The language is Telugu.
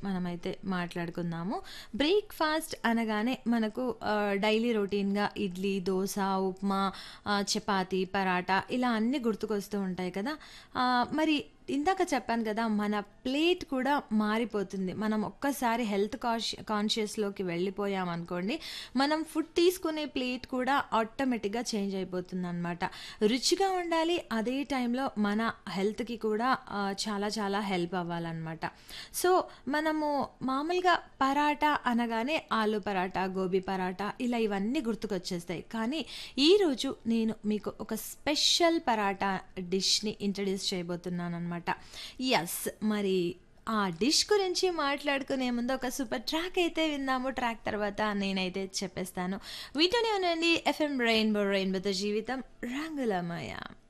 మనమైతే మాట్లాడుకుందాము బ్రేక్ఫాస్ట్ అనగానే మనకు డైలీ రొటీన్గా ఇడ్లీ దోశ ఉప్మా ఆ, చపాతీ పరాటా ఇలా అన్నీ గుర్తుకొస్తూ ఉంటాయి కదా ఆ, మరి ఇందాక చెప్పాను కదా మన ప్లేట్ కూడా మారిపోతుంది మనం ఒక్కసారి హెల్త్ కాన్షి కాన్షియస్లోకి వెళ్ళిపోయాం అనుకోండి మనం ఫుడ్ తీసుకునే ప్లేట్ కూడా ఆటోమేటిక్గా చేంజ్ అయిపోతుంది అనమాట రుచిగా ఉండాలి అదే టైంలో మన హెల్త్కి కూడా ఆ, చాలా చాలా హెల్ప్ అవ్వాలన్నమాట సో మనము మామూలుగా పరాటా అనగానే ఆలు పరాటా గోబీ పరాటా ఇలా ఇవన్నీ గుర్తుకొచ్చేస్తాయి కానీ ఈరోజు నేను మీకు ఒక స్పెషల్ పరాటా డిష్ని ఇంట్రడ్యూస్ చేయబోతున్నాను అనమాట ఎస్ మరి ఆ డిష్ గురించి మాట్లాడుకునే ముందు ఒక సూపర్ ట్రాక్ అయితే విందాము ట్రాక్ తర్వాత నేనైతే చెప్పేస్తాను వీటినే ఉండండి ఎఫ్ఎం రెయిన్బో రెయిన్బోతో జీవితం రంగులమయ